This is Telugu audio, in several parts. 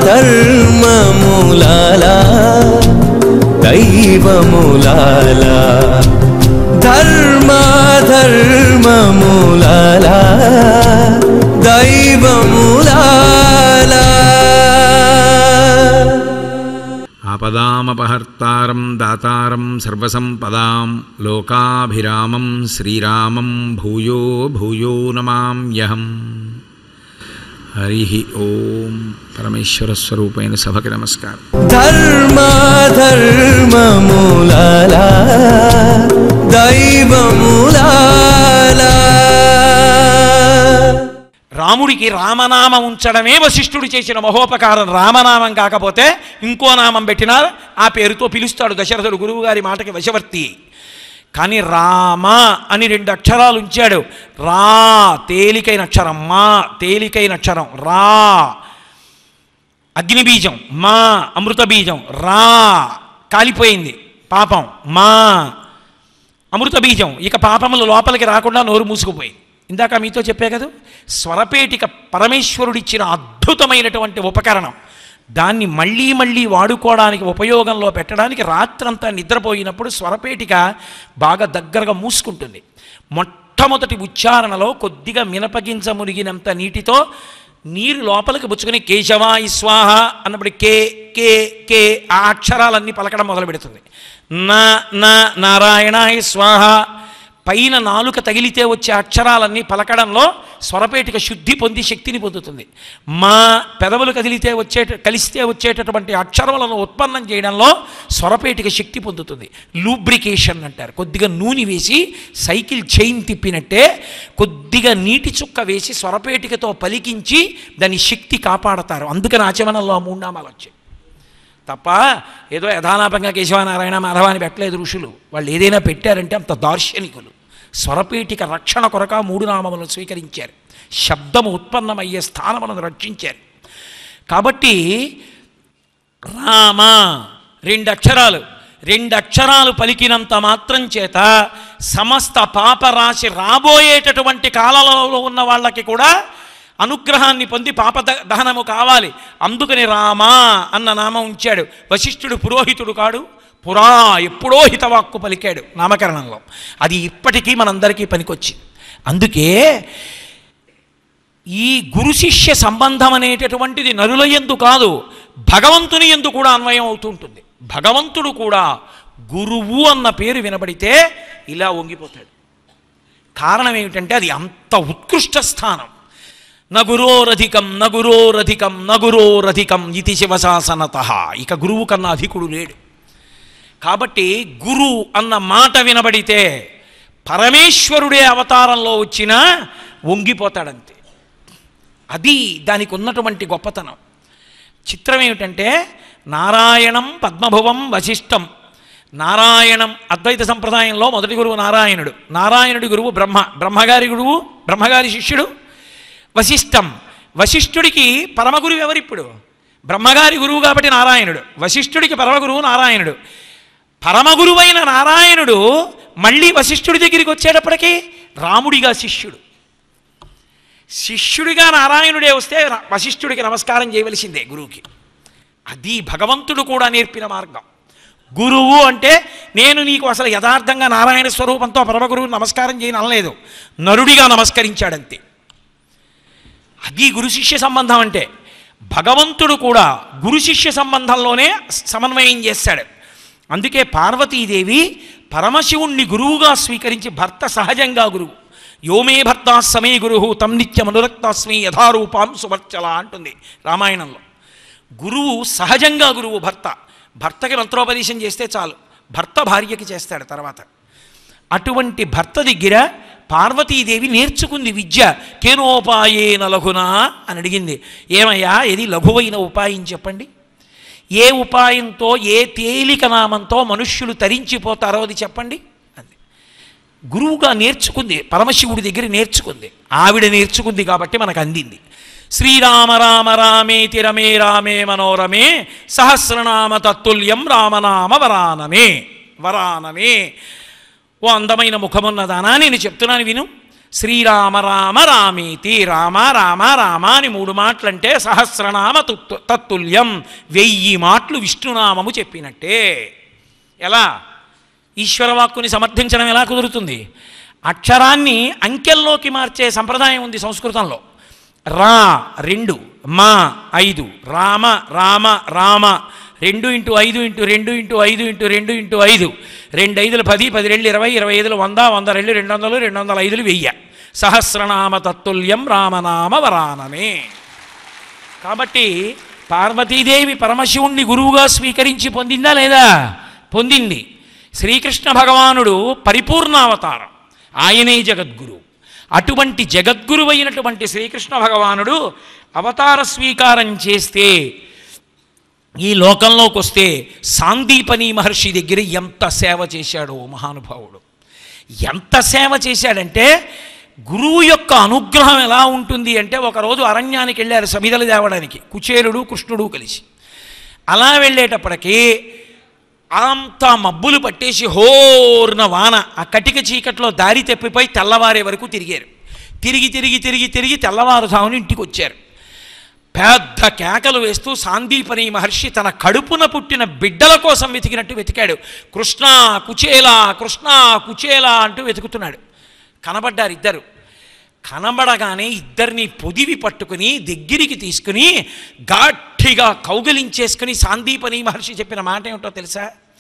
ధర్మములాలా దైవములాలా ధర్మ ధర్మములాలా దైవములాలా ఆపదామపహర్తారం దాతారం సర్వసంపదాం లోకాభిరామం శ్రీరామం భూయో భూయో నమామ్యహం హరి ఓం పరమేశ్వర స్వరూపైన సభకి నమస్కారం ధర్మ ధర్మములాలా దైవములాలా రాముడికి రామనామం ఉంచడమే వశిష్ఠుడు చేసిన మహోపకారం రామనామం కాకపోతే ఇంకో నామం పెట్టినా ఆ పేరుతో పిలుస్తాడు దశరథుడు గురువుగారి మాటకి వశవర్తి కానీ రామ అని రెండు అక్షరాలు ఉంచాడు రా తేలికైన అక్షరం మా తేలికైన అక్షరం రా అగ్నిబీజం మా అమృత బీజం రా కాలిపోయింది పాపం మా అమృత బీజం ఇక పాపములు లోపలికి రాకుండా నోరు మూసుకుపోయింది ఇందాక మీతో చెప్పే కదా స్వరపేటిక పరమేశ్వరుడిచ్చిన అద్భుతమైనటువంటి ఉపకరణం దాన్ని మళ్ళీ మళ్ళీ వాడుకోవడానికి ఉపయోగంలో పెట్టడానికి రాత్రంతా నిద్రపోయినప్పుడు స్వరపేటిక బాగా దగ్గరగా మూసుకుంటుంది మొట్టమొదటి ఉచ్చారణలో కొద్దిగా మినపగింజ మునిగినంత నీటితో నీరు లోపలికి పుచ్చుకొని కేశవాయి స్వాహ అన్నప్పుడు కే కే కే ఆ అక్షరాలన్నీ పలకడం మొదలు పెడుతుంది నా నా నారాయణాయ స్వాహ పైన నాలుక తగిలితే వచ్చే అక్షరాలన్నీ పలకడంలో స్వరపేటిక శుద్ధి పొంది శక్తిని పొందుతుంది మా పెదవులు కదిలితే వచ్చే కలిస్తే వచ్చేటటువంటి అక్షరములను ఉత్పన్నం చేయడంలో స్వరపేటిక శక్తి పొందుతుంది లూబ్రికేషన్ అంటారు కొద్దిగా నూనె వేసి సైకిల్ చైన్ తిప్పినట్టే కొద్దిగా నీటి చుక్క వేసి స్వరపేటికతో పలికించి దాని శక్తి కాపాడతారు అందుకని ఆచమనంలో ఆ మూడు నామాలు వచ్చాయి తప్ప ఏదో యథాలాపంగా కేశవనారాయణ మాధవ అని పెట్టలేదు ఋషులు వాళ్ళు ఏదైనా పెట్టారంటే అంత దార్శనికులు స్వరపేటిక రక్షణ కొరక మూడు నామములను స్వీకరించారు శబ్దము ఉత్పన్నమయ్యే స్థానములను రక్షించారు కాబట్టి రామ రెండు అక్షరాలు రెండు అక్షరాలు పలికినంత మాత్రం చేత సమస్త పాపరాశి రాబోయేటటువంటి కాలంలో ఉన్న వాళ్ళకి కూడా అనుగ్రహాన్ని పొంది పాప ద- దహనము కావాలి అందుకని రామా అన్న నామం ఉంచాడు వశిష్ఠుడు పురోహితుడు కాడు పురా ఎప్పుడో హితవాక్కు పలికాడు నామకరణంలో అది ఇప్పటికీ మనందరికీ పనికొచ్చింది అందుకే ఈ గురు శిష్య సంబంధం అనేటటువంటిది నరుల ఎందు కాదు భగవంతుని ఎందు కూడా అన్వయం అవుతుంటుంది భగవంతుడు కూడా గురువు అన్న పేరు వినబడితే ఇలా వంగిపోతాడు కారణం ఏమిటంటే అది అంత ఉత్కృష్ట స్థానం నగురోరధికం నగురోరధికం నగురోరధికం ఇది శివశాసనత ఇక గురువు కన్నా అధికుడు లేడు కాబట్టి గురు అన్న మాట వినబడితే పరమేశ్వరుడే అవతారంలో వచ్చినా వంగిపోతాడంతే అది దానికి ఉన్నటువంటి గొప్పతనం చిత్రం ఏమిటంటే నారాయణం పద్మభువం వశిష్టం నారాయణం అద్వైత సంప్రదాయంలో మొదటి గురువు నారాయణుడు నారాయణుడి గురువు బ్రహ్మ బ్రహ్మగారి గురువు బ్రహ్మగారి శిష్యుడు వశిష్టం వశిష్ఠుడికి పరమగురువు ఎవరిప్పుడు బ్రహ్మగారి గురువు కాబట్టి నారాయణుడు వశిష్ఠుడికి పరమగురువు నారాయణుడు పరమగురువైన నారాయణుడు మళ్ళీ వశిష్ఠుడి దగ్గరికి వచ్చేటప్పటికి రాముడిగా శిష్యుడు శిష్యుడిగా నారాయణుడే వస్తే రా- వశిష్ఠుడికి నమస్కారం చేయవలసిందే గురువుకి అది భగవంతుడు కూడా నేర్పిన మార్గం గురువు అంటే నేను నీకు అసలు యథార్థంగా నారాయణ స్వరూపంతో పరమగురువు నమస్కారం చేయని అనలేదు నరుడిగా నమస్కరించాడంతే అది గురు శిష్య సంబంధం అంటే భగవంతుడు కూడా గురు శిష్య సంబంధంలోనే సమన్వయం చేశాడు అందుకే పార్వతీదేవి పరమశివుణ్ణి గురువుగా స్వీకరించి భర్త సహజంగా గురువు యోమే భర్త సమే గురు తం నిత్యం అనురక్తాస్మి యథారూపాం సువర్చల అంటుంది రామాయణంలో గురువు సహజంగా గురువు భర్త భర్తకి మంత్రోపదేశం చేస్తే చాలు భర్త భార్యకి చేస్తాడు తర్వాత అటువంటి భర్త దగ్గర పార్వతీదేవి నేర్చుకుంది విద్య కేనోపాయేన లఘునా అని అడిగింది ఏమయ్యా ఏది లఘువైన ఉపాయం చెప్పండి ఏ ఉపాయంతో ఏ తేలిక నామంతో మనుష్యులు తరించిపోతారో అది చెప్పండి అంది గురువుగా నేర్చుకుంది పరమశివుడి దగ్గర నేర్చుకుంది ఆవిడ నేర్చుకుంది కాబట్టి మనకు అందింది శ్రీరామ రామ రామేతి రమే రామే మనోరమే సహస్రనామ తత్తుల్యం రామనామ వరానమే వరానమే ఓ అందమైన ముఖమున్నదానా నేను చెప్తున్నాను విను శ్రీరామ రామ రామేతి రామ రామ రామ అని మూడు మాటలంటే సహస్రనామ తుత్తు- తత్తుల్యం వెయ్యి మాటలు విష్ణునామము చెప్పినట్టే ఎలా ఈశ్వరవాక్కుని సమర్థించడం ఎలా కుదురుతుంది అక్షరాన్ని అంకెల్లోకి మార్చే సంప్రదాయం ఉంది సంస్కృతంలో రా రెండు మా ఐదు రామ రామ రామ రెండు ఇంటూ ఐదు ఇంటూ రెండు ఇంటూ ఐదు ఇంటూ రెండు ఇంటూ ఐదు రెండు ఐదులు పది పది రెండు ఇరవై ఇరవై ఐదులు వంద వంద రెండు రెండు వందలు రెండు వందల ఐదులు వెయ్యి సహస్రనామ తత్తుల్యం రామనామ వరాననే కాబట్టి పార్వతీదేవి పరమశివుణ్ణి గురువుగా స్వీకరించి పొందిందా లేదా పొందింది శ్రీకృష్ణ భగవానుడు పరిపూర్ణావతారం ఆయనే జగద్గురు అటువంటి జగద్గురువైనటువంటి శ్రీకృష్ణ భగవానుడు అవతార స్వీకారం చేస్తే ఈ లోకంలోకి వస్తే సాందీపని మహర్షి దగ్గర ఎంత సేవ చేశాడో మహానుభావుడు ఎంత సేవ చేశాడంటే గురువు యొక్క అనుగ్రహం ఎలా ఉంటుంది అంటే ఒకరోజు అరణ్యానికి వెళ్ళారు సమిదలు తేవడానికి కుచేలుడు కృష్ణుడు కలిసి అలా వెళ్ళేటప్పటికి అంత మబ్బులు పట్టేసి హోర్న వాన ఆ కటిక చీకట్లో దారి తప్పిపోయి తెల్లవారే వరకు తిరిగారు తిరిగి తిరిగి తిరిగి తిరిగి తెల్లవారుజామున ఇంటికి వచ్చారు పెద్ద కేకలు వేస్తూ సాందీపని మహర్షి తన కడుపున పుట్టిన బిడ్డల కోసం వెతికినట్టు వెతికాడు కృష్ణ కుచేల కృష్ణ కుచేల అంటూ వెతుకుతున్నాడు కనబడ్డారు ఇద్దరు కనబడగానే ఇద్దరిని పొదివి పట్టుకుని దగ్గరికి తీసుకుని గట్టిగా కౌగిలించేసుకుని సాందీపని మహర్షి చెప్పిన మాట ఏమిటో తెలుసా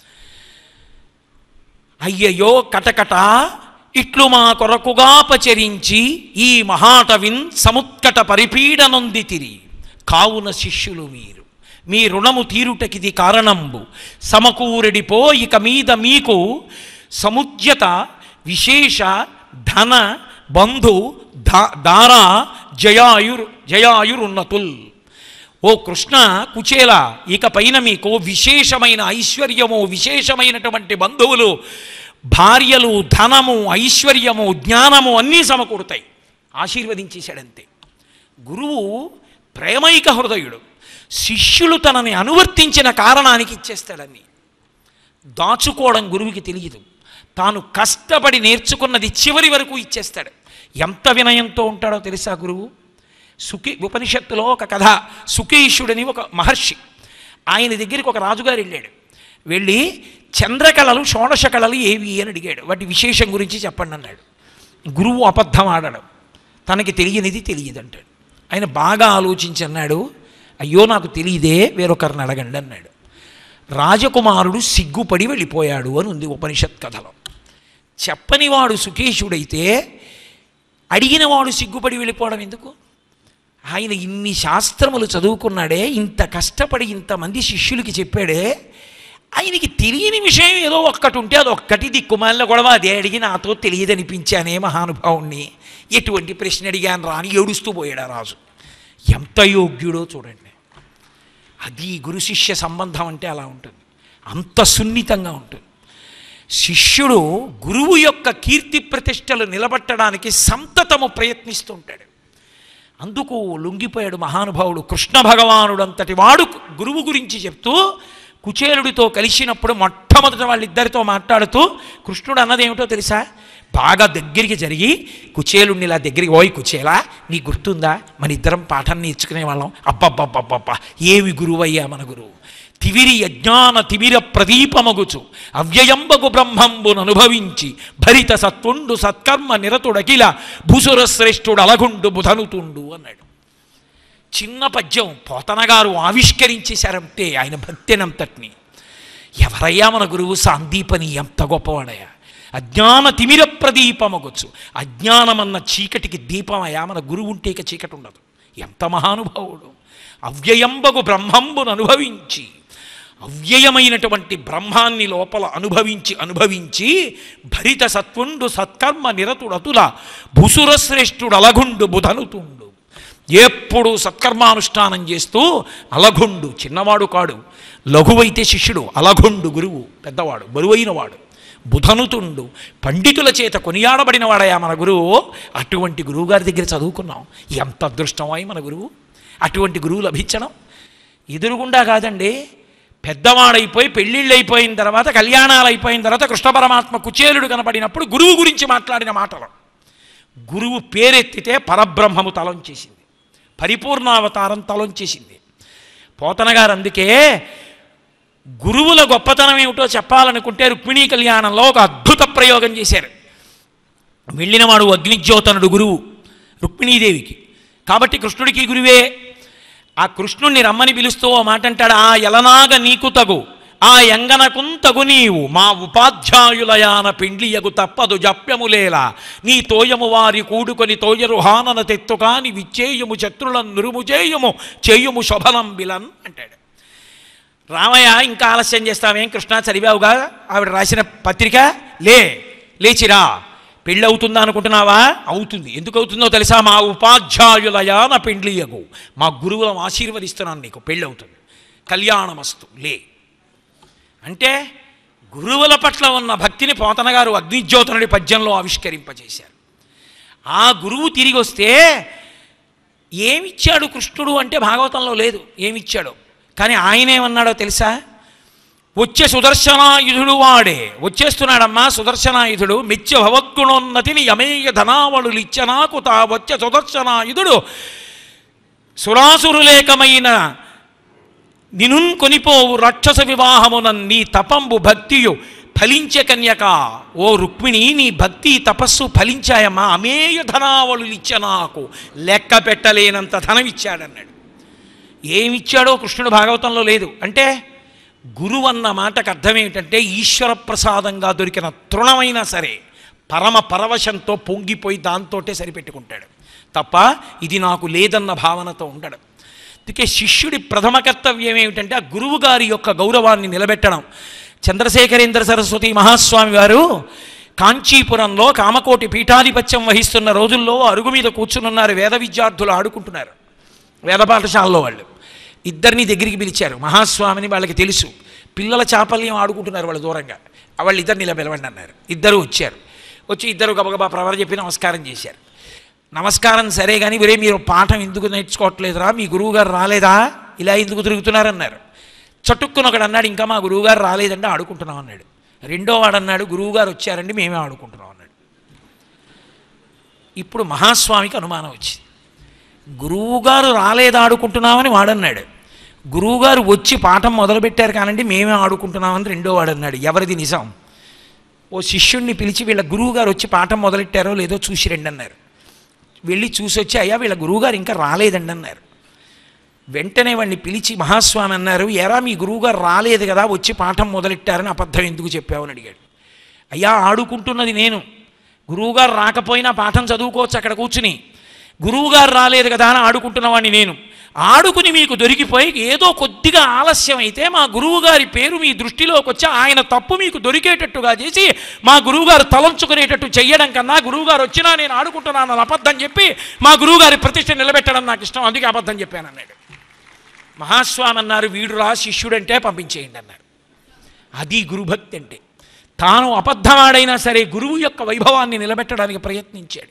అయ్యయ్యో కటకట ఇట్లు మా కొరకుగా పచరించి ఈ మహాటవిన్ సముత్కట పరిపీడనొంది తిరి కావున శిష్యులు మీరు మీ రుణము తీరుటకిది కారణంబు సమకూరెడిపో ఇక మీద మీకు సముద్యత విశేష ధన బంధు దా- దార జయాయుర్ జయాయురున్నతుల్ ఓ కృష్ణ కుచేల ఇక పైన మీకు విశేషమైన ఐశ్వర్యము విశేషమైనటువంటి బంధువులు భార్యలు ధనము ఐశ్వర్యము జ్ఞానము అన్నీ సమకూడతాయి ఆశీర్వదించేశాడంతే గురువు ప్రేమైక హృదయుడు శిష్యులు తనని అనువర్తించిన కారణానికి ఇచ్చేస్తాడని దాచుకోవడం గురువుకి తెలియదు తాను కష్టపడి నేర్చుకున్నది చివరి వరకు ఇచ్చేస్తాడు ఎంత వినయంతో ఉంటాడో తెలుసా గురువు సుఖి ఉపనిషత్తులో ఒక కథ సుకేషుడని ఒక మహర్షి ఆయన దగ్గరికి ఒక రాజుగారు వెళ్ళాడు వెళ్ళి చంద్రకళలు షోడశ కళలు ఏవి అని అడిగాడు వాటి విశేషం గురించి చెప్పండి అన్నాడు గురువు అబద్ధం ఆడడం తనకి తెలియనిది తెలియదు అంటాడు ఆయన బాగా ఆలోచించి అన్నాడు అయ్యో నాకు తెలియదే వేరొకరిని అడగండి అన్నాడు రాజకుమారుడు సిగ్గుపడి వెళ్ళిపోయాడు అని ఉంది ఉపనిషత్ కథలో చెప్పనివాడు సుకేషుడైతే అడిగినవాడు సిగ్గుపడి వెళ్ళిపోవడం ఎందుకు ఆయన ఇన్ని శాస్త్రములు చదువుకున్నాడే ఇంత కష్టపడి ఇంతమంది శిష్యులకి చెప్పాడే ఆయనకి తెలియని విషయం ఏదో ఒక్కటి ఉంటే అది ఒక్కటి దిక్కుమాలిన గొడవ అదే అడిగి నాతో తెలియదనిపించానే మహానుభావుణ్ణి ఎటువంటి ప్రశ్న అడిగాను రాని ఏడుస్తూ పోయాడు ఆ రాజు ఎంత యోగ్యుడో చూడండి అది గురు శిష్య సంబంధం అంటే అలా ఉంటుంది అంత సున్నితంగా ఉంటుంది శిష్యుడు గురువు యొక్క కీర్తి ప్రతిష్టలు నిలబట్టడానికి సంతతము ప్రయత్నిస్తుంటాడు అందుకు లొంగిపోయాడు మహానుభావుడు కృష్ణ భగవానుడు అంతటి వాడు గురువు గురించి చెప్తూ కుచేలుడితో కలిసినప్పుడు మొట్టమొదట వాళ్ళిద్దరితో మాట్లాడుతూ కృష్ణుడు అన్నదేమిటో తెలుసా బాగా దగ్గరికి జరిగి కుచేలుడిని ఇలా దగ్గరికి ఓయ్ కుచేలా నీ గుర్తుందా మన ఇద్దరం పాఠం నేర్చుకునే వాళ్ళం అబ్బబ్బబ్బబ్బబ్బ ఏమి గురువయ్యా మన గురువు తివిరి అజ్ఞాన తిమిర ప్రదీపమగుచు అవ్యయంబగు బ్రహ్మంబును అనుభవించి భరిత సత్తుండు సత్కర్మ నిరతుడకిల భూసుర శ్రేష్ఠుడు అలగుండు బుధనుతుండు అన్నాడు చిన్న పద్యం పోతనగారు ఆవిష్కరించేశారంటే ఆయన భక్తినంతటిని ఎవరయ్యా మన గురువు సాందీపని ఎంత గొప్పవాడయ్యా అజ్ఞాన తిమిర ప్రదీపమగొచ్చు అజ్ఞానమన్న చీకటికి దీపమయ్యా మన గురువు ఉంటే ఇక చీకటి ఉండదు ఎంత మహానుభావుడు అవ్యయంబగు బ్రహ్మంబును అనుభవించి అవ్యయమైనటువంటి బ్రహ్మాన్ని లోపల అనుభవించి అనుభవించి భరిత సత్వుండు సత్కర్మ నిరతుడతుల భుసురశ్రేష్ఠుడు అలగుండు బుధనుతుండు ఎప్పుడు సత్కర్మానుష్ఠానం చేస్తూ అలఘుండు చిన్నవాడు కాడు లఘువైతే శిష్యుడు అలఘుండు గురువు పెద్దవాడు బరువైనవాడు బుధనుతుండు పండితుల చేత కొనియాడబడిన వాడయా మన గురువు అటువంటి గురువుగారి దగ్గర చదువుకున్నాం ఎంత అదృష్టమాయి మన గురువు అటువంటి గురువు లభించడం ఎదురుగుండా కాదండి పెద్దవాడైపోయి పెళ్ళిళ్ళు అయిపోయిన తర్వాత కళ్యాణాలు అయిపోయిన తర్వాత కృష్ణ పరమాత్మ కుచేలుడు కనపడినప్పుడు గురువు గురించి మాట్లాడిన మాటలు గురువు పేరెత్తితే పరబ్రహ్మము తలంచేసింది పరిపూర్ణావతారం తలంచేసింది పోతన గారు అందుకే గురువుల గొప్పతనం ఏమిటో చెప్పాలనుకుంటే రుక్మిణీ కళ్యాణంలో ఒక అద్భుత ప్రయోగం చేశారు వెళ్ళినవాడు అగ్నిజ్యోతనుడు గురువు రుక్మిణీదేవికి కాబట్టి కృష్ణుడికి గురువే ఆ కృష్ణుణ్ణి రమ్మని పిలుస్తూ ఓ మాట అంటాడు ఆ ఎలనాగ నీకు తగు ఆ ఎంగనకున్ తగు నీవు మా ఉపాధ్యాయులయాన పిండ్లియగు తప్పదు జప్యములేలా నీ తోయము వారి కూడుకొని తోయరు హానన తెత్తు కాని విచ్చేయము శత్రులను నురుము చేయుము చేయుము శోభనం బిలన్ అంటాడు రామయ్య ఇంకా ఆలస్యం చేస్తామేం కృష్ణ చదివావుగా ఆవిడ రాసిన పత్రిక లే లేచిరా పెళ్ళి అవుతుందా అనుకుంటున్నావా అవుతుంది ఎందుకు అవుతుందో తెలుసా మా ఉపాధ్యాయులయా నా పెండ్లియగు మా గురువులను ఆశీర్వదిస్తున్నాను నీకు పెళ్ళి అవుతుంది కళ్యాణమస్తు లే అంటే గురువుల పట్ల ఉన్న భక్తిని పోతన గారు అగ్నిజ్యోతనుడి పద్యంలో ఆవిష్కరింపజేశారు ఆ గురువు తిరిగి వస్తే ఏమిచ్చాడు కృష్ణుడు అంటే భాగవతంలో లేదు ఏమిచ్చాడు కానీ ఆయన ఏమన్నాడో తెలుసా వచ్చే సుదర్శనాయుధుడు వాడే వచ్చేస్తున్నాడమ్మా సుదర్శనాయుధుడు మిథ్య భవద్గుణోన్నతిని యమేయ ధనావళులు ఇచ్చ నాకు తా వచ్చే సుదర్శనాయుధుడు సురాసురులేకమైన నినున్ కొనిపోవు రాక్షస వివాహమునన్ నీ తపంబు భక్తియు ఫలించే కన్యక ఓ రుక్మిణి నీ భక్తి తపస్సు ఫలించాయమ్మా అమేయ ధనావళులు ఇచ్చ నాకు లెక్క పెట్టలేనంత ధనం ఇచ్చాడన్నాడు ఏమిచ్చాడో కృష్ణుడు భాగవతంలో లేదు అంటే గురువు అన్న మాటకు అర్థం ఏమిటంటే ఈశ్వర ప్రసాదంగా దొరికిన తృణమైనా సరే పరమ పరవశంతో పొంగిపోయి దాంతోటే సరిపెట్టుకుంటాడు తప్ప ఇది నాకు లేదన్న భావనతో ఉండడు అందుకే శిష్యుడి ప్రథమ కర్తవ్యం ఏమిటంటే ఆ గురువు గారి యొక్క గౌరవాన్ని నిలబెట్టడం చంద్రశేఖరేంద్ర సరస్వతి మహాస్వామి వారు కాంచీపురంలో కామకోటి పీఠాధిపత్యం వహిస్తున్న రోజుల్లో అరుగు మీద కూర్చునున్నారు వేద విద్యార్థులు ఆడుకుంటున్నారు వేద పాఠశాలలో వాళ్ళు ఇద్దరిని దగ్గరికి పిలిచారు మహాస్వామిని వాళ్ళకి తెలుసు పిల్లల చాపల్యం ఆడుకుంటున్నారు వాళ్ళు దూరంగా వాళ్ళు ఇద్దరిని ఇలా పిలవండి అన్నారు ఇద్దరు వచ్చారు వచ్చి ఇద్దరు గబగబా ప్రవర చెప్పి నమస్కారం చేశారు నమస్కారం సరే కానీ ఒరే మీరు పాఠం ఎందుకు నేర్చుకోవట్లేదురా మీ గురువుగారు రాలేదా ఇలా ఎందుకు తిరుగుతున్నారన్నారు చటుక్కున ఒకడు అన్నాడు ఇంకా మా గురువుగారు రాలేదండి ఆడుకుంటున్నాం అన్నాడు రెండో వాడు అన్నాడు గురువుగారు వచ్చారండి మేమే ఆడుకుంటున్నాం అన్నాడు ఇప్పుడు మహాస్వామికి అనుమానం వచ్చింది గురువుగారు రాలేదు ఆడుకుంటున్నామని వాడన్నాడు గురువుగారు వచ్చి పాఠం మొదలుపెట్టారు కానండి మేమే ఆడుకుంటున్నామని రెండో వాడు అన్నాడు ఎవరిది నిజం ఓ శిష్యుణ్ణి పిలిచి వీళ్ళ గురువుగారు వచ్చి పాఠం మొదలెట్టారో లేదో చూసి రండి అన్నారు వెళ్ళి చూసి వచ్చి అయ్యా వీళ్ళ గురువుగారు ఇంకా రాలేదండి అన్నారు వెంటనే వాడిని పిలిచి మహాస్వామి అన్నారు ఎరా మీ గురువుగారు రాలేదు కదా వచ్చి పాఠం మొదలెట్టారని అబద్ధం ఎందుకు చెప్పావని అడిగాడు అయ్యా ఆడుకుంటున్నది నేను గురువుగారు రాకపోయినా పాఠం చదువుకోవచ్చు అక్కడ కూర్చుని గురువుగారు రాలేదు కదా అని ఆడుకుంటున్నవాడిని నేను ఆడుకుని మీకు దొరికిపోయి ఏదో కొద్దిగా ఆలస్యం అయితే మా గురువుగారి పేరు మీ దృష్టిలోకి వచ్చి ఆయన తప్పు మీకు దొరికేటట్టుగా చేసి మా గురువుగారు తలంచుకునేటట్టు చెయ్యడం కన్నా గురువుగారు వచ్చినా నేను ఆడుకుంటున్నాను అని అబద్ధం చెప్పి మా గురువుగారి ప్రతిష్ట నిలబెట్టడం నాకు ఇష్టం అందుకే అబద్ధం చెప్పాను అన్నాడు మహాస్వామి అన్నారు వీడురా శిష్యుడంటే పంపించేయండి అన్నారు అది గురుభక్తి అంటే తాను అబద్ధమాడైనా సరే గురువు యొక్క వైభవాన్ని నిలబెట్టడానికి ప్రయత్నించాడు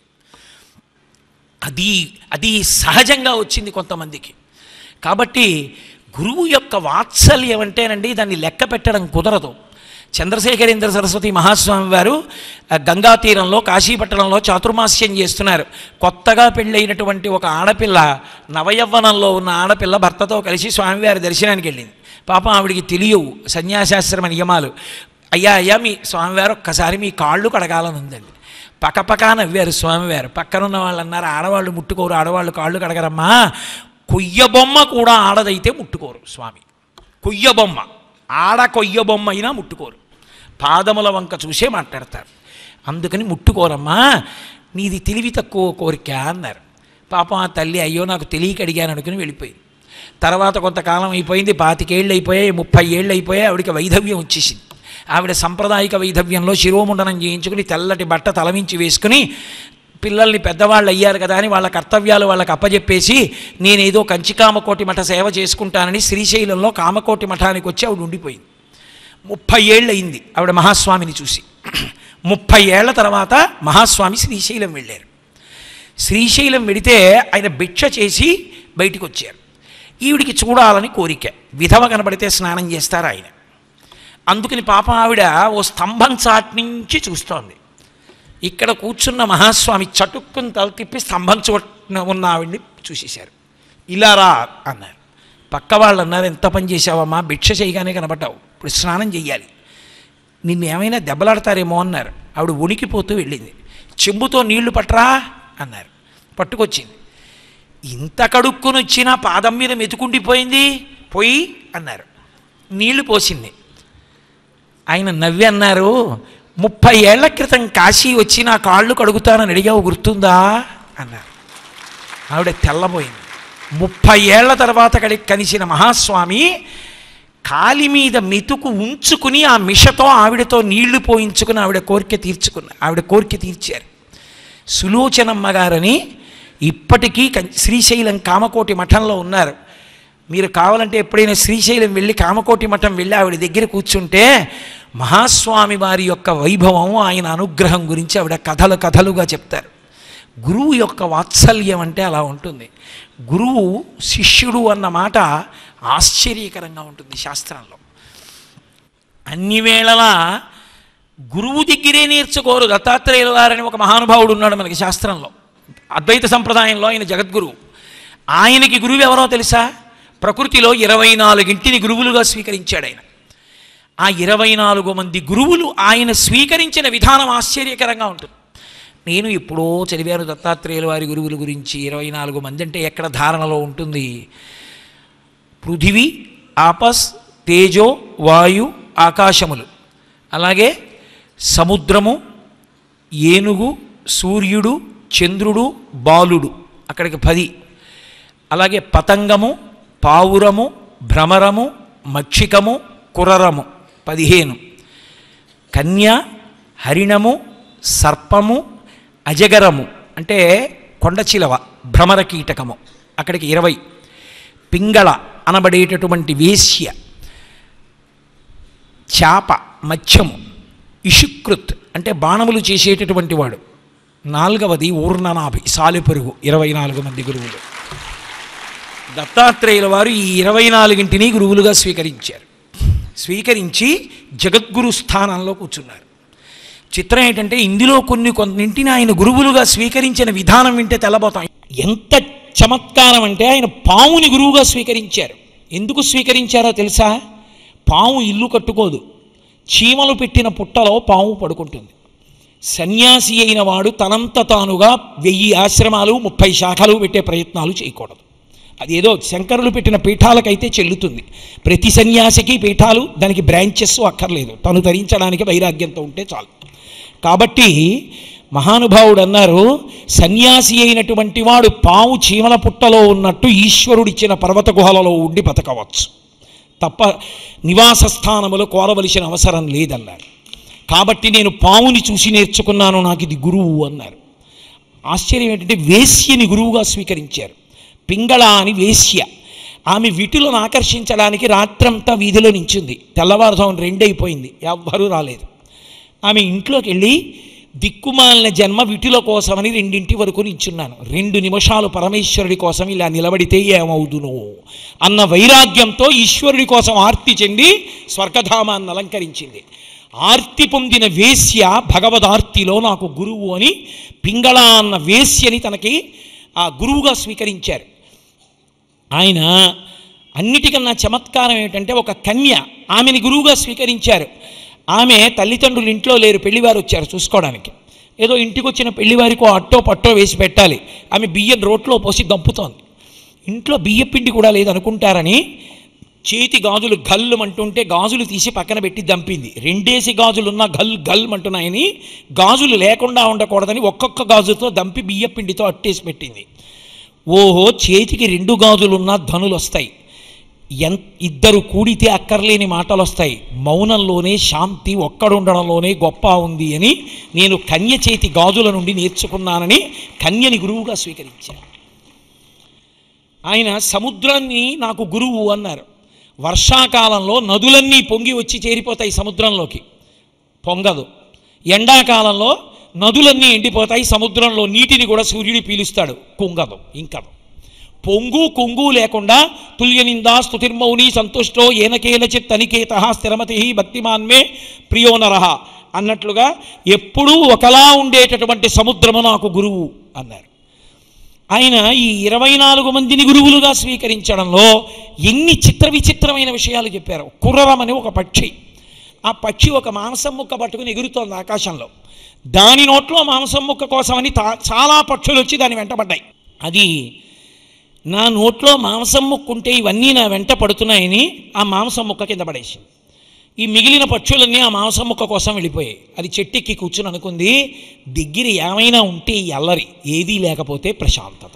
అది అది సహజంగా వచ్చింది కొంతమందికి కాబట్టి గురువు యొక్క వాత్సల్యం అంటేనండి దాన్ని లెక్క పెట్టడం కుదరదు చంద్రశేఖరేంద్ర సరస్వతి మహాస్వామి వారు ఆ, గంగా తీరంలో కాశీపట్టణంలో చాతుర్మాస్యం చేస్తున్నారు కొత్తగా పెళ్ళైనటువంటి ఒక ఆడపిల్ల నవయవ్వనంలో ఉన్న ఆడపిల్ల భర్తతో కలిసి స్వామివారి దర్శనానికి వెళ్ళింది పాపం ఆవిడికి తెలియవు సన్యాసాశ్రమ నియమాలు అయ్యా అయ్యా మీ స్వామివారు ఒక్కసారి మీ కాళ్ళు కడగాలని ఉందండి పక్కపక్క నవ్వారు స్వామివారు పక్కనున్న వాళ్ళు అన్నారు ఆడవాళ్ళు ముట్టుకోరు ఆడవాళ్ళు కాళ్ళు కడగరమ్మా కొయ్య బొమ్మ కూడా ఆడదైతే ముట్టుకోరు స్వామి కొయ్య బొమ్మ ఆడ కొయ్య బొమ్మ అయినా ముట్టుకోరు పాదముల వంక చూసే మాట్లాడతారు అందుకని ముట్టుకోరమ్మా నీది తెలివి తక్కువ కోరిక అన్నారు పాపం ఆ తల్లి అయ్యో నాకు తెలియక అడిగాను అనుకుని వెళ్ళిపోయింది తర్వాత కొంతకాలం అయిపోయింది పాతికేళ్ళు అయిపోయాయి ముప్పై ఏళ్ళు అయిపోయాయి ఆవిడకి వైధవ్యం వచ్చేసింది ఆవిడ సాంప్రదాయిక వైధవ్యంలో శిరోముండనం చేయించుకుని తెల్లటి బట్ట తలమించి వేసుకుని పిల్లల్ని పెద్దవాళ్ళు అయ్యారు కదా అని వాళ్ళ కర్తవ్యాలు వాళ్ళకి అప్పజెప్పేసి నేనేదో కంచికామకోటి మఠ సేవ చేసుకుంటానని శ్రీశైలంలో కామకోటి మఠానికి వచ్చి ఆవిడ ఉండిపోయింది ముప్పై ఏళ్ళు అయింది ఆవిడ మహాస్వామిని చూసి ముప్పై ఏళ్ల తర్వాత మహాస్వామి శ్రీశైలం వెళ్ళారు శ్రీశైలం వెడితే ఆయన భిక్ష చేసి బయటికి వచ్చారు ఈవిడికి చూడాలని కోరిక విధవ కనబడితే స్నానం చేస్తారు ఆయన అందుకని పాపం ఆవిడ ఓ స్తంభం చాట్ నుంచి చూస్తోంది ఇక్కడ కూర్చున్న మహాస్వామి చటుక్కుని తల తిప్పి స్తంభం చోట్న ఉన్న ఆవిడ్ని చూసేశారు ఇలా రా అన్నారు పక్క వాళ్ళు అన్నారు ఎంత పని చేసావమ్మా భిక్ష చేయగానే కనబడ్డావు ఇప్పుడు స్నానం చెయ్యాలి నిన్ను ఏమైనా దెబ్బలాడతారేమో అన్నారు ఆవిడ ఉనికిపోతూ వెళ్ళింది చెంబుతో నీళ్లు పట్టరా అన్నారు పట్టుకొచ్చింది ఇంత కడుక్కుని వచ్చినా పాదం మీద మెతుకుండిపోయింది పోయి అన్నారు నీళ్లు పోసింది ఆయన నవ్వి అన్నారు ముప్పై ఏళ్ల క్రితం కాశీ వచ్చి నా కాళ్ళు కడుగుతానని అడిగావు గుర్తుందా అన్నారు ఆవిడ తెల్లబోయింది ముప్పై ఏళ్ల తర్వాత కడి కలిసిన మహాస్వామి కాలి మీద మెతుకు ఉంచుకుని ఆ మిషతో ఆవిడతో నీళ్లు పోయించుకుని ఆవిడ కోరిక తీర్చుకున్న ఆవిడ కోరిక తీర్చారు సులోచనమ్మ గారని ఇప్పటికీ కం- శ్రీశైలం కామకోటి మఠంలో ఉన్నారు మీరు కావాలంటే ఎప్పుడైనా శ్రీశైలం వెళ్ళి కామకోటి మఠం వెళ్ళి ఆవిడ దగ్గర కూర్చుంటే మహాస్వామి వారి యొక్క వైభవం ఆయన అనుగ్రహం గురించి ఆవిడ కథలు కథలుగా చెప్తారు గురువు యొక్క వాత్సల్యం అంటే అలా ఉంటుంది గురువు శిష్యుడు అన్న మాట ఆశ్చర్యకరంగా ఉంటుంది శాస్త్రంలో అన్ని వేళలా గురువు దగ్గరే నేర్చుకోరు దత్తాత్రేయుల వారని ఒక మహానుభావుడు ఉన్నాడు మనకి శాస్త్రంలో అద్వైత సంప్రదాయంలో ఆయన జగద్గురువు ఆయనకి గురువు ఎవరో తెలుసా ప్రకృతిలో ఇరవై నాలుగింటిని గురువులుగా స్వీకరించాడు ఆయన ఆ ఇరవై నాలుగు మంది గురువులు ఆయన స్వీకరించిన విధానం ఆశ్చర్యకరంగా ఉంటుంది నేను ఎప్పుడో చదివాను దత్తాత్రేయుల వారి గురువుల గురించి ఇరవై నాలుగు మంది అంటే ఎక్కడ ధారణలో ఉంటుంది పృథివీ ఆపస్ తేజో వాయు ఆకాశములు అలాగే సముద్రము ఏనుగు సూర్యుడు చంద్రుడు బాలుడు అక్కడికి పది అలాగే పతంగము పావురము భ్రమరము మక్షికము కురరము పదిహేను కన్య హరిణము సర్పము అజగరము అంటే కొండచిలవ భ్రమర కీటకము అక్కడికి ఇరవై పింగళ అనబడేటటువంటి వేశ్య చాప మత్స్యము ఇషుకృత్ అంటే బాణములు చేసేటటువంటి వాడు నాలుగవది ఊర్ణనాభి సాలెపురుగు ఇరవై నాలుగు మంది గురువులు దత్తాత్రేయుల వారు ఈ ఇరవై నాలుగింటిని గురువులుగా స్వీకరించారు స్వీకరించి జగద్గురు స్థానంలో కూర్చున్నారు చిత్రం ఏంటంటే ఇందులో కొన్ని కొన్నింటిని ఆయన గురువులుగా స్వీకరించిన విధానం వింటే తెల్లబోతాం ఎంత చమత్కారం అంటే ఆయన పావుని గురువుగా స్వీకరించారు ఎందుకు స్వీకరించారో తెలుసా పాము ఇల్లు కట్టుకోదు చీమలు పెట్టిన పుట్టలో పాము పడుకుంటుంది సన్యాసి అయిన వాడు తనంత తానుగా వెయ్యి ఆశ్రమాలు ముప్పై శాఖలు పెట్టే ప్రయత్నాలు చేయకూడదు అదేదో శంకరులు పెట్టిన పీఠాలకైతే చెల్లుతుంది ప్రతి సన్యాసికి పీఠాలు దానికి బ్రాంచెస్ అక్కర్లేదు తను ధరించడానికి వైరాగ్యంతో ఉంటే చాలు కాబట్టి మహానుభావుడు అన్నారు సన్యాసి అయినటువంటి వాడు పాము చీమల పుట్టలో ఉన్నట్టు ఈశ్వరుడిచ్చిన పర్వత గుహలలో ఉండి బతకవచ్చు తప్ప నివాస స్థానములు కోరవలసిన అవసరం లేదన్నారు కాబట్టి నేను పావుని చూసి నేర్చుకున్నాను నాకు ఇది గురువు అన్నారు ఆశ్చర్యం ఏంటంటే వేశ్యని గురువుగా స్వీకరించారు పింగళ అని వేశ్య ఆమె విటులను ఆకర్షించడానికి రాత్రంతా వీధిలో నించుంది తెల్లవారుజామున రెండైపోయింది ఎవ్వరూ రాలేదు ఆమె ఇంట్లోకి వెళ్ళి దిక్కుమాలిన జన్మ విటుల కోసమని రెండింటి వరకు నించున్నాను రెండు నిమిషాలు పరమేశ్వరుడి కోసం ఇలా నిలబడితే ఏమవుదును అన్న వైరాగ్యంతో ఈశ్వరుడి కోసం ఆర్తి చెంది స్వర్గధామాన్ని అలంకరించింది ఆర్తి పొందిన వేశ్య భగవదార్తిలో నాకు గురువు అని పింగళ అన్న వేశ్యని తనకి ఆ గురువుగా స్వీకరించారు ఆయన అన్నిటికన్నా చమత్కారం ఏమిటంటే ఒక కన్య ఆమెని గురువుగా స్వీకరించారు ఆమె తల్లిదండ్రులు ఇంట్లో లేరు పెళ్లివారు వచ్చారు చూసుకోవడానికి ఏదో ఇంటికి వచ్చిన పెళ్లివారికో అట్టో పట్టో వేసి పెట్టాలి ఆమె బియ్యం రోట్లో పోసి దంపుతోంది ఇంట్లో బియ్య పిండి కూడా లేదనుకుంటారని చేతి గాజులు గల్లు అంటుంటే గాజులు తీసి పక్కన పెట్టి దంపింది రెండేసి గాజులున్న గల్ గల్ అంటున్నాయని గాజులు లేకుండా ఉండకూడదని ఒక్కొక్క గాజుతో దంపి బియ్య పిండితో అట్టేసి పెట్టింది ఓహో చేతికి రెండు గాజులున్న ధనులు వస్తాయి ఎన్ ఇద్దరు కూడితే అక్కర్లేని మాటలు వస్తాయి మౌనంలోనే శాంతి ఒక్కడుండడంలోనే గొప్ప ఉంది అని నేను కన్య చేతి గాజుల నుండి నేర్చుకున్నానని కన్యని గురువుగా స్వీకరించాను ఆయన సముద్రాన్ని నాకు గురువు అన్నారు వర్షాకాలంలో నదులన్నీ పొంగి వచ్చి చేరిపోతాయి సముద్రంలోకి పొంగదు ఎండాకాలంలో నదులన్నీ ఎండిపోతాయి సముద్రంలో నీటిని కూడా సూర్యుడు పీలుస్తాడు కుంగదు ఇంకదు పొంగు కుంగు లేకుండా తుల్యనిందా స్తుతిర్మౌని సంతుష్టో ఏనకేలచిత్ అనికేత స్థిరమతి భక్తిమాన్మే ప్రియో నరహ అన్నట్లుగా ఎప్పుడూ ఒకలా ఉండేటటువంటి సముద్రము నాకు గురువు అన్నారు ఆయన ఈ ఇరవై నాలుగు మందిని గురువులుగా స్వీకరించడంలో ఎన్ని చిత్ర విచిత్రమైన విషయాలు చెప్పారు కుర్రరం అని ఒక పక్షి ఆ పక్షి ఒక మాంసం ముక్క పట్టుకుని ఎగురుతోంది ఆకాశంలో దాని నోట్లో మాంసం ముక్క కోసమని తా- చాలా పక్షులు వచ్చి దాని వెంటబడ్డాయి అది నా నోట్లో మాంసం ముక్క ఉంటే ఇవన్నీ నా వెంట పడుతున్నాయని ఆ మాంసం ముక్క కింద పడేసింది ఈ మిగిలిన పక్షులన్నీ ఆ మాంసం ముక్క కోసం వెళ్ళిపోయాయి అది చెట్టెక్కి కూర్చుని అనుకుంది దగ్గర ఏమైనా ఉంటే ఈ అల్లరి ఏదీ లేకపోతే ప్రశాంతత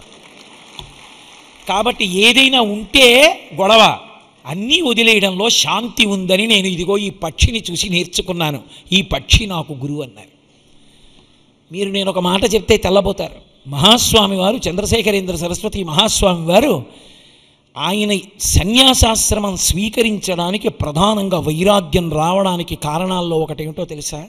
కాబట్టి ఏదైనా ఉంటే గొడవ అన్నీ వదిలేయడంలో శాంతి ఉందని నేను ఇదిగో ఈ పక్షిని చూసి నేర్చుకున్నాను ఈ పక్షి నాకు గురువు అన్నారు మీరు నేను ఒక మాట చెప్తే తెల్లబోతారు మహాస్వామి వారు చంద్రశేఖరేంద్ర సరస్వతి మహాస్వామి వారు ఆయన సన్యాసాశ్రమం స్వీకరించడానికి ప్రధానంగా వైరాగ్యం రావడానికి కారణాల్లో ఒకటేమిటో తెలుసా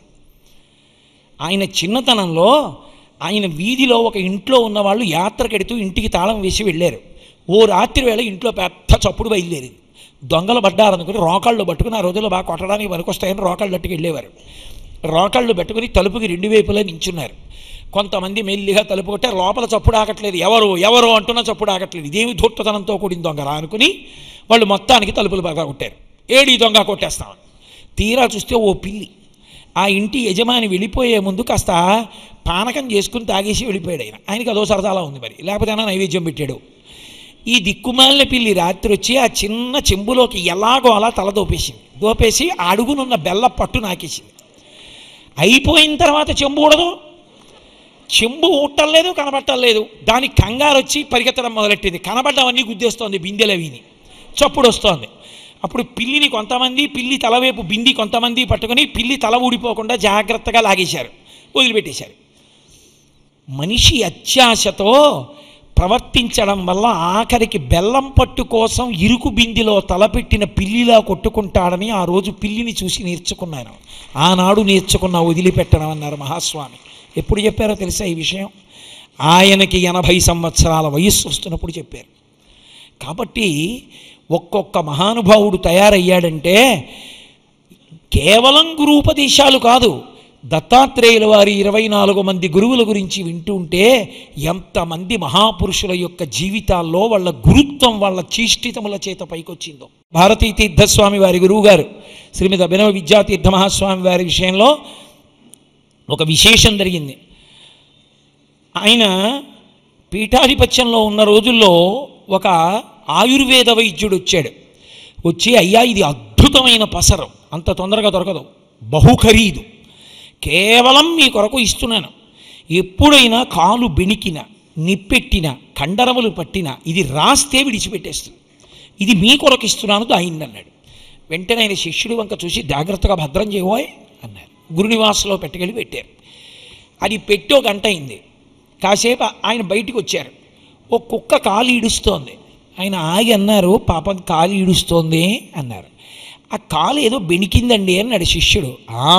ఆయన చిన్నతనంలో ఆయన వీధిలో ఒక ఇంట్లో ఉన్నవాళ్ళు యాత్రకెడుతూ ఇంటికి తాళం వేసి వెళ్ళారు ఓ రాత్రి వేళ ఇంట్లో పెద్ద చప్పుడు బయలుదేరింది దొంగలు పడ్డారనుకుని రోకాళ్ళు పట్టుకుని ఆ రోజుల్లో బాగా కొట్టడానికి పనికొస్తాయని రోకాళ్ళు పట్టుకు వెళ్ళేవారు రోకాళ్ళు పెట్టుకుని తలుపుకి రెండు వైపులా నించున్నారు కొంతమంది మెల్లిగా తలుపు కొట్టారు లోపల చప్పుడు ఆగట్లేదు ఎవరు ఎవరు అంటున్న చప్పుడు ఆగట్లేదు ఇదేమి ధూర్తతనంతో కూడిన దొంగరా అనుకుని వాళ్ళు మొత్తానికి తలుపులు బాగా కొట్టారు ఏడి దొంగ కొట్టేస్తామని తీరా చూస్తే ఓ పిల్లి ఆ ఇంటి యజమాని వెళ్ళిపోయే ముందు కాస్త పానకం చేసుకుని తాగేసి వెళ్ళిపోయాడు ఆయన ఆయనకి అదో సరదాలా ఉంది మరి లేకపోతే అయినా నైవేద్యం పెట్టాడు ఈ దిక్కుమాలిన పిల్లి రాత్రి వచ్చి ఆ చిన్న చెంబులోకి ఎలాగో అలా తల దోపేసింది దోపేసి ఆ అడుగునున్న బెల్ల పట్టు నాకేసింది అయిపోయిన తర్వాత చెంబు ఊడదు చెంబు ఊట్టలేదు కనబట్టలేదు దానికి కంగారు వచ్చి పరిగెత్తడం మొదలెట్టింది కనబడ్డవన్నీ గుద్దేస్తోంది బిందెలు విని చప్పుడు వస్తోంది అప్పుడు పిల్లిని కొంతమంది పిల్లి తలవైపు బింది కొంతమంది పట్టుకొని పిల్లి తల ఊడిపోకుండా జాగ్రత్తగా లాగేశారు వదిలిపెట్టేశారు మనిషి అత్యాశతో ప్రవర్తించడం వల్ల ఆఖరికి బెల్లం పట్టు కోసం ఇరుకు బిందిలో తలపెట్టిన పిల్లిలా కొట్టుకుంటాడని ఆ రోజు పిల్లిని చూసి నేర్చుకున్నాను ఆనాడు నేర్చుకున్న వదిలిపెట్టడం అన్నారు మహాస్వామి ఎప్పుడు చెప్పారో తెలుసా ఈ విషయం ఆయనకి ఎనభై సంవత్సరాల వయస్సు వస్తున్నప్పుడు చెప్పారు కాబట్టి ఒక్కొక్క మహానుభావుడు తయారయ్యాడంటే కేవలం గురూపదేశాలు కాదు దత్తాత్రేయుల వారి ఇరవై నాలుగు మంది గురువుల గురించి వింటూ ఉంటే ఎంతమంది మహాపురుషుల యొక్క జీవితాల్లో వాళ్ళ గురుత్వం వాళ్ళ చీష్టితముల చేత పైకొచ్చిందో భారతీ తీర్థస్వామి వారి గురువు గారు శ్రీమతి అభినవ విద్యాతీర్థ మహాస్వామి వారి విషయంలో ఒక విశేషం జరిగింది ఆయన పీఠాధిపత్యంలో ఉన్న రోజుల్లో ఒక ఆయుర్వేద వైద్యుడు వచ్చాడు వచ్చి అయ్యా ఇది అద్భుతమైన పసరం అంత తొందరగా దొరకదు బహు ఖరీదు కేవలం మీ కొరకు ఇస్తున్నాను ఎప్పుడైనా కాలు బెణికిన నిప్పెట్టిన కండరములు పట్టిన ఇది రాస్తే విడిచిపెట్టేస్తుంది ఇది మీ కొరకు ఇస్తున్నాను ఆయన అన్నాడు వెంటనే ఆయన శిష్యుడు వంక చూసి జాగ్రత్తగా భద్రం చేయబోయ్ అన్నారు గురునివాసంలో పెట్టుకెళ్ళి పెట్టారు అది పెట్టి ఒక గంట అయింది కాసేపు ఆయన బయటికి వచ్చారు ఓ కుక్క కాలు ఈడుస్తోంది ఆయన ఆగి అన్నారు పాపం కాలు ఈడుస్తోంది అన్నారు ఆ కాలు ఏదో బెణికిందండి అన్నాడు శిష్యుడు "ఆ,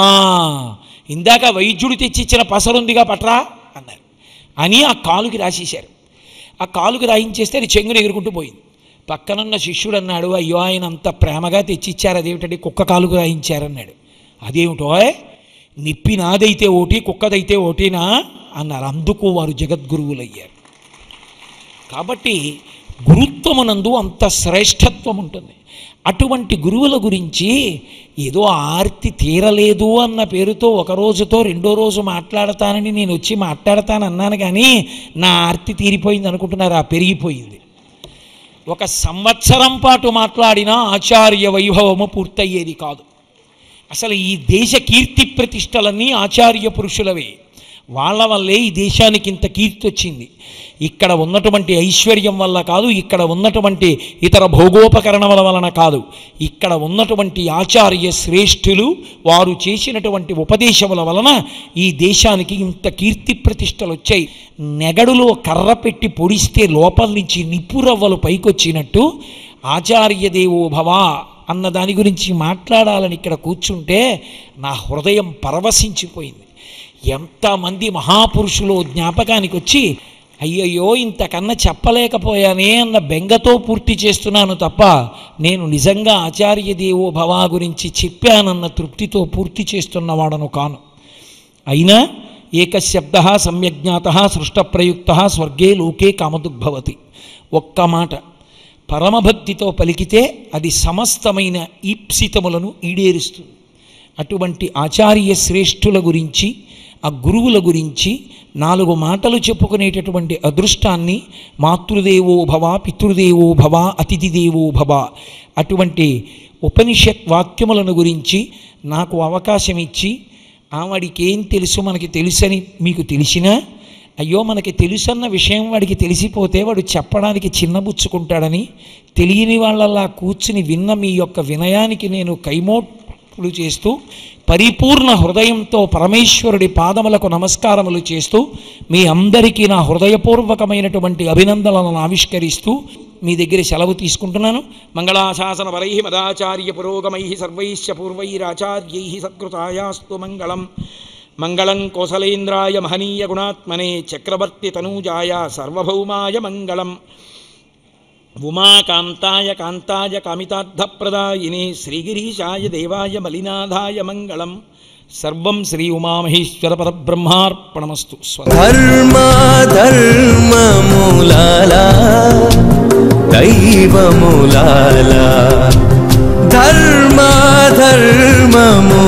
ఇందాక వైద్యుడు తెచ్చిచ్చిన పసరుందిగా పట్రా అన్నారు అని ఆ కాలుకి రాసేశారు ఆ కాలుకి రాయించేస్తే అది చెంగుని ఎగురుకుంటూ పోయింది పక్కనున్న శిష్యుడు అన్నాడు అయ్యో ఆయన అంత ప్రేమగా తెచ్చిచ్చారు అదేమిటండి కుక్క కాలుకు రాయించారన్నాడు అదేమిటో నిప్పి నాదైతే ఓటి కుక్కదైతే ఓటినా అన్నారు అందుకు వారు జగద్గురువులయ్యారు కాబట్టి గురుత్వమునందు అంత శ్రేష్టత్వం ఉంటుంది అటువంటి గురువుల గురించి ఏదో ఆర్తి తీరలేదు అన్న పేరుతో ఒక రోజుతో రెండో రోజు మాట్లాడతానని నేను వచ్చి మాట్లాడతాను అన్నాను కానీ నా ఆర్తి తీరిపోయింది అనుకుంటున్నారా పెరిగిపోయింది ఒక సంవత్సరం పాటు మాట్లాడినా ఆచార్య వైభవము పూర్తయ్యేది కాదు అసలు ఈ దేశ కీర్తి ప్రతిష్టలన్నీ ఆచార్య పురుషులవే వాళ్ళ వల్లే ఈ దేశానికి ఇంత కీర్తి వచ్చింది ఇక్కడ ఉన్నటువంటి ఐశ్వర్యం వల్ల కాదు ఇక్కడ ఉన్నటువంటి ఇతర భోగోపకరణముల వలన కాదు ఇక్కడ ఉన్నటువంటి ఆచార్య శ్రేష్ఠులు వారు చేసినటువంటి ఉపదేశముల వలన ఈ దేశానికి ఇంత కీర్తి ప్రతిష్టలు వచ్చాయి నెగడులో కర్ర పెట్టి పొడిస్తే లోపల నుంచి నిప్పురవ్వలు పైకొచ్చినట్టు ఆచార్యదేవో భవ అన్న దాని గురించి మాట్లాడాలని ఇక్కడ కూర్చుంటే నా హృదయం పరవశించిపోయింది ఎంతమంది మహాపురుషులు జ్ఞాపకానికి వచ్చి అయ్యయ్యో ఇంతకన్నా చెప్పలేకపోయానే అన్న బెంగతో పూర్తి చేస్తున్నాను తప్ప నేను నిజంగా ఆచార్య దేవో భవ గురించి చెప్పానన్న తృప్తితో పూర్తి చేస్తున్నవాడను కాను అయినా ఏకశబ్ద సమ్యజ్ఞాత సృష్టప్రయుక్త స్వర్గే లోకే కామదుగ్భవతి ఒక్క మాట పరమభక్తితో పలికితే అది సమస్తమైన ఈప్సితములను ఈడేరుస్తుంది అటువంటి ఆచార్య శ్రేష్ఠుల గురించి ఆ గురువుల గురించి నాలుగు మాటలు చెప్పుకునేటటువంటి అదృష్టాన్ని మాతృదేవో భవ పితృదేవో భవ అతిథి దేవో భవ అటువంటి ఉపనిషత్ వాక్యములను గురించి నాకు అవకాశం ఇచ్చి ఆవిడికి ఏం తెలుసు మనకి తెలుసని మీకు తెలిసినా అయ్యో మనకి తెలుసన్న విషయం వాడికి తెలిసిపోతే వాడు చెప్పడానికి చిన్నబుచ్చుకుంటాడని తెలియని వాళ్ళలా కూర్చుని విన్న మీ యొక్క వినయానికి నేను కైమోట్లు చేస్తూ పరిపూర్ణ హృదయంతో పరమేశ్వరుడి పాదములకు నమస్కారములు చేస్తూ మీ అందరికీ నా హృదయపూర్వకమైనటువంటి అభినందనలను ఆవిష్కరిస్తూ మీ దగ్గర సెలవు తీసుకుంటున్నాను మంగళాశాసన వరై మదాచార్య పురోగమై సర్వైశ్చ పూర్వైరాచార్యై సత్కృతాయాస్తు మంగళం మంగళం కోసలేంద్రాయ మహనీయ గుణాత్మనే చక్రవర్తి తనూజాయ సర్వభౌమాయ మంగళం ఉమాకాంతాయ కాంతాయ కామితార్థప్రదాయిని శ్రీగిరీశాయ దేవాయ మలినాథాయ మంగళం సర్వం శ్రీ ఉమామహేశ్వర పరబ్రహ్మార్పణమస్తు స్వ ధర్మ ధర్మములాల దైవములాల ధర్మ ధర్మములాల